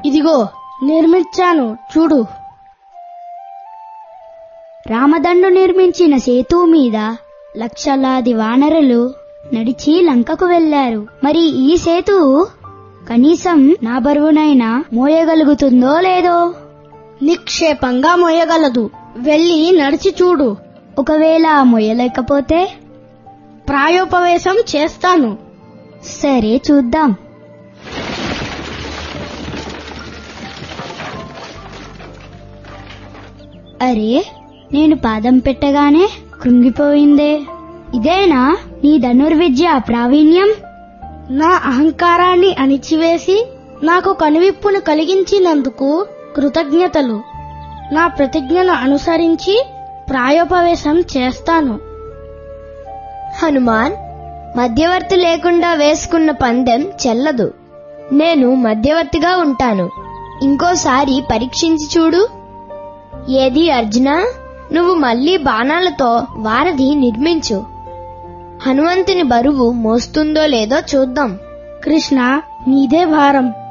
ఇదిగో నిర్మించాను చూడు రామదండు నిర్మించిన సేతు మీద లక్షలాది వానరులు నడిచి లంకకు వెళ్లారు మరి ఈ సేతువు కనీసం నా బరువునైనా మోయగలుగుతుందో లేదో నిక్షేపంగా మోయగలదు వెళ్ళి నడిచి చూడు ఒకవేళ మోయలేకపోతే ప్రాయోపవేశం చేస్తాను సరే చూద్దాం అరే నేను పాదం పెట్టగానే కృంగిపోయిందే ఇదేనా నీ ధనుర్విద్య ప్రావీణ్యం నా అహంకారాన్ని అణిచివేసి నాకు కనువిప్పును కలిగించినందుకు కృతజ్ఞతలు నా ప్రతిజ్ఞను అనుసరించి ప్రాయోపవేశం చేస్తాను హనుమాన్ మధ్యవర్తి లేకుండా వేసుకున్న పందెం చెల్లదు నేను మధ్యవర్తిగా ఉంటాను ఇంకోసారి పరీక్షించి చూడు ఏది అర్జున నువ్వు మళ్ళీ బాణాలతో వారధి నిర్మించు హనుమంతుని బరువు మోస్తుందో లేదో చూద్దాం కృష్ణ నీదే భారం